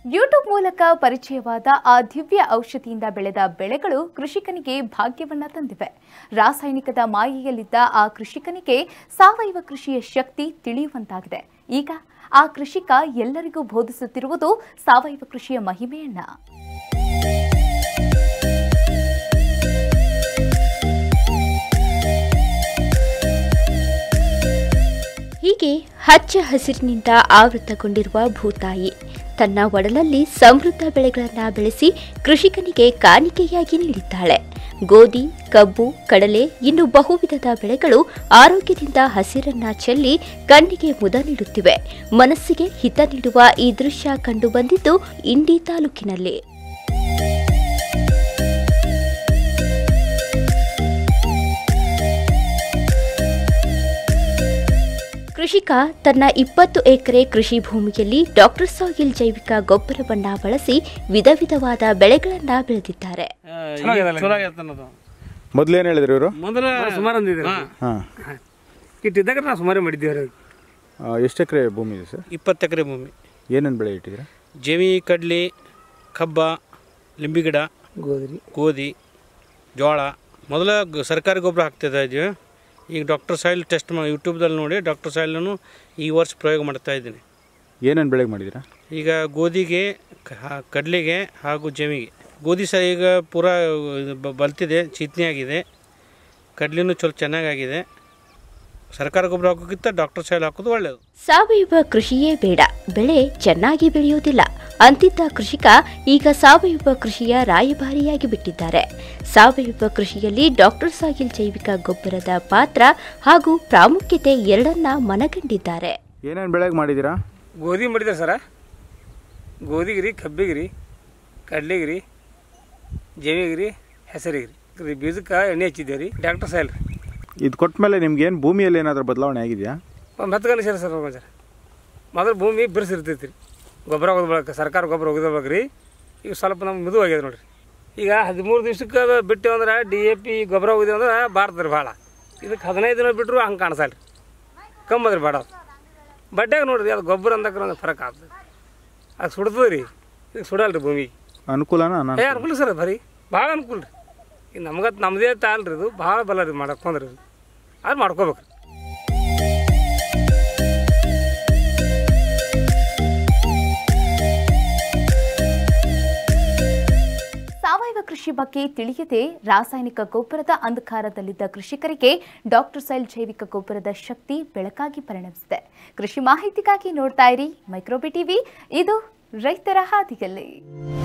YouTube ಮೂಲಕ ಪರಿಚಯವಾದ ಆ ದಿವ್ಯ ಔಷಧಿಯಿಂದ ಬೆಳೆದ ಬೆಳೆಗಳು ಕೃಷಿಕನಿಗೆ ಭಾಗ್ಯವನ್ನ ತಂದಿವೆ ರಾಸಾಯನಿಕದ ಮಾಯೆಯಲ್ಲಿದ್ದ ಆ ಕೃಷಿಕನಿಗೆ ಸಾವಯವ ಕೃಷಿಯ ಶಕ್ತಿ ತಿಳಿಯುವಂತಾಗಿದೆ ಈಗ ಆ ಕೃಷಿಕ ಎಲ್ಲರಿಗೂ ಬೋಧಿಸುತ್ತಿರುವುದು ಸಾವಯವ ಕೃಷಿಯ ಮಹಿಮೆಯನ್ನ ಹೀಗೆ ಹಚ್ಚ ಹಸಿರಿನಿಂದ ಆವೃತಗೊಂಡಿರುವ ಭೂತಾಯಿ ತನ್ನ ಒಡಲಲ್ಲಿ ಸಮೃದ್ಧ ಬೆಳೆಗಳನ್ನು ಬೆಳೆಸಿ ಕೃಷಿಕನಿಗೆ ಕಾಣಿಕೆಯಾಗಿ ನೀಡಿದ್ದಾಳೆ ಗೋಧಿ ಕಬ್ಬು ಕಡಲೆ ಇನ್ನು ಬಹುವಿಧದ ಬೆಳೆಗಳು ಆರೋಗ್ಯದಿಂದ ಹಸಿರನ್ನ ಚೆಲ್ಲಿ ಕಣ್ಣಿಗೆ ಮುದ ನೀಡುತ್ತಿವೆ ಮನಸ್ಸಿಗೆ ಹಿತ ನೀಡುವ ಈ ದೃಶ್ಯ ಕಂಡುಬಂದಿದ್ದು ಇಂಡಿ ತಾಲೂಕಿನಲ್ಲಿ ಕೃಷಿಕ ತನ್ನ ಇಪ್ಪತ್ತು ಎಕರೆ ಕೃಷಿ ಭೂಮಿಯಲ್ಲಿ ಡಾಕ್ಟರ್ ಸಾಯಿಲ್ ಜೈವಿಕ ಗೊಬ್ಬರವನ್ನ ಬಳಸಿ ವಿಧ ವಿಧವಾದ ಬೆಳೆಗಳನ್ನ ಬೆಳೆದಿದ್ದಾರೆ ಚಲೋ ಆಗೈತೆ ಅನ್ನೋದು ಮೊದ್ಲೇನು ಹೇಳಿದ್ರು ಇವರು ಮೊದಲ ಸುಮಾರು ಅಂದಿದ್ದೀರಿ ಹಾಂ ಇಟ್ಟಿದ್ದಾಗ ನಾವು ಸುಮಾರು ಮಾಡಿದ್ದೀವಿ ರೀ ಎಷ್ಟು ಎಕರೆ ಭೂಮಿ ಇದೆ ಸರ್ ಇಪ್ಪತ್ತು ಎಕರೆ ಭೂಮಿ ಏನೇನು ಬೆಳೆ ಇಟ್ಟಿದ್ದೀರಾ ಜೇವಿ ಕಡ್ಲಿ ಕಬ್ಬ ಲಿಂಬಿ ಗಿಡ ಗೋಧಿ ಗೋಧಿ ಜೋಳ ಮೊದಲ ಗ- ಸರ್ಕಾರಿ ಗೊಬ್ಬರ ಹಾಕ್ತಿದ್ದ ಇದ್ದೀವಿ ಈಗ ಡಾಕ್ಟರ್ ಸಾಯಿಲ್ ಟೆಸ್ಟ್ ಮಾಡಿ ಯೂಟ್ಯೂಬ್ದಲ್ಲಿ ನೋಡಿ ಡಾಕ್ಟರ್ ಸಾಯಿಲನ್ನು ಈ ವರ್ಷ ಪ್ರಯೋಗ ಮಾಡ್ತಾ ಇದ್ದೀನಿ ಏನೇನು ಬೆಳೆಗೆ ಮಾಡಿದ್ದೀರಾ ಈಗ ಗೋಧಿಗೆ ಕ- ಹ- ಕಡ್ಲಿಗೆ ಹಾಗೂ ಜಮಿಗೆ ಗೋಧಿ ಸಹ ಈಗ ಪೂರಾ ಇದು ಬ- ಬಲ್ತಿದೆ ಚೀತ್ನಿ ಆಗಿದೆ ಕಡ್ಲಿನೂ ಚಲೋ ಚೆನ್ನಾಗಾಗಿದೆ ಸರ್ಕಾರ ಗೊಬ್ಬರ ಹಾಕೋಕ್ಕಿಂತ ಡಾಕ್ಟರ್ ಸಾಯಿಲ್ ಹಾಕೋದು ಒಳ್ಳೆಯದು ಸಾವಯವ ಕೃಷಿಯೇ ಬೇಡ ಬೆಳೆ ಚೆನ್ನಾಗಿ ಬೆಳೆಯುವುದಿಲ್ಲ ಅಂತಿದ್ದ ಕೃಷಿಕ ಈಗ ಸಾವಯವ ಕೃಷಿಯ ರಾಯಭಾರಿಯಾಗಿ ಬಿಟ್ಟಿದ್ದಾರೆ ಸಾವಯವ ಕೃಷಿಯಲ್ಲಿ ಡಾಕ್ಟರ್ ಸಾಯಿಲ್ ಜೈವಿಕ ಗೊಬ್ಬರದ ಪಾತ್ರ ಹಾಗೂ ಪ್ರಾಮುಖ್ಯತೆ ಎರಡನ್ನ ಮನಗಂಡಿದ್ದಾರೆ ಏನೇನು ಬೆಳೆಗೆ ಮಾಡಿದ್ದೀರಾ ಗೋಧಿ ಮಾಡಿದ್ದಾರೆ ಸರ ಗೋಧಿಗೆ ರೀ ಕಬ್ಬಿಗೆ ರೀ ಕಡ್ಲಿಗೆ ರೀ ಜೇವಿಗೆ ರೀ ಹೆಸರಿಗೆ ರೀ ಬೀಜಕ್ಕೆ ಎಣ್ಣೆ ಹಚ್ಚಿದ್ದೇವೆ ರೀ ಡಾಕ್ಟರ್ ಸಾಯಿಲ್ ರೀ ಇದು ಕೊಟ್ಟ ಮೇಲೆ ನಿಮ್ಗೇನು ಭೂಮಿಯಲ್ಲಿ ಏನಾದರೂ ಬದಲಾವಣೆ ಆಗಿದೆಯಾ ಒಂದು ಹತ್ತು ಗಂಟೆ ಸೇರಿ ಸರ್ ಹೋಗೋಣ ಸರ್ ಮೊದಲು ಭೂಮಿ ಬಿರುಸಿರ್ತೈತಿ ರೀ ಗೊಬ್ಬರ ಹೋಗೋದು ಬಳಕ ಸರ್ಕಾರ ಗೊಬ್ಬರ ಹೋಗೋದು ಬಳಕ ರೀ ಈಗ ಸ್ವಲ್ಪ ನಮ್ಗೆ ಮಿದು ಆಗ್ಯದ ನೋಡ್ರಿ ಈಗ ಹದಿಮೂರು ದಿವ್ಸಕ್ಕೆ ಬಿಟ್ಟು ಅಂದ್ರೆ ಡಿ ಎ ಪಿ ಗೊಬ್ಬರ ಹೋಗಿದೆ ಅಂದ್ರೆ ಬಾರ್ತದ್ರಿ ಭಾಳ ಇದಕ್ಕೆ ಹದಿನೈದು ದಿನ ಬಿಟ್ಟರು ಹಂಗೆ ಕಾಣಿಸಲ್ಲ ರೀ ಕಮ್ಮದ್ರಿ ಬಾಡ ಬಡ್ಡ್ಯಾಗ ನೋಡ್ರಿ ಅದು ಗೊಬ್ಬರ ಅಂದಕ್ಕೆ ಒಂದು ಫರಕ್ ಆಗ್ತದೆ ಅದು ಸುಡ್ತದೆ ರೀ ಈಗ ಸುಡಲ್ಲ ರೀ ಭೂಮಿಗೆ ಅನುಕೂಲನ ಏ ಅನಾನುಕೂಲ ಅನುಕೂಲ ಸರ್ ಬರೀ ಭಾಳ ಅನುಕೂಲ ರೀ ಈಗ ನಮ್ಗೆ ನಮ್ಮದೇ ತಾಲ್ರಿ ಇದು ಭಾಳ ಬಲ ರೀ ಮಾಡಕ್ಕೊಂದ್ರಿ ಇದು ಅದು ಮಾಡ್ಕೋಬೇಕು ಸಾವಯವ ಕೃಷಿ ಬಗ್ಗೆ ತಿಳಿಯದೆ ರಾಸಾಯನಿಕ ಗೊಬ್ಬರದ ಅಂಧಕಾರದಲ್ಲಿದ್ದ ಕೃಷಿಕರಿಗೆ ಡಾಕ್ಟರ್ ಸೈಲ್ ಜೈವಿಕ ಗೊಬ್ಬರದ ಶಕ್ತಿ ಬೆಳಕಾಗಿ ಪರಿಣಮಿಸಿದೆ ಕೃಷಿ ಮಾಹಿತಿಗಾಗಿ ನೋಡ್ತಾ ಇರಿ ಮೈಕ್ರೋಬಿ ಟಿವಿ ಇದು ರೈತರ ಹಾದಿಯಲ್ಲಿ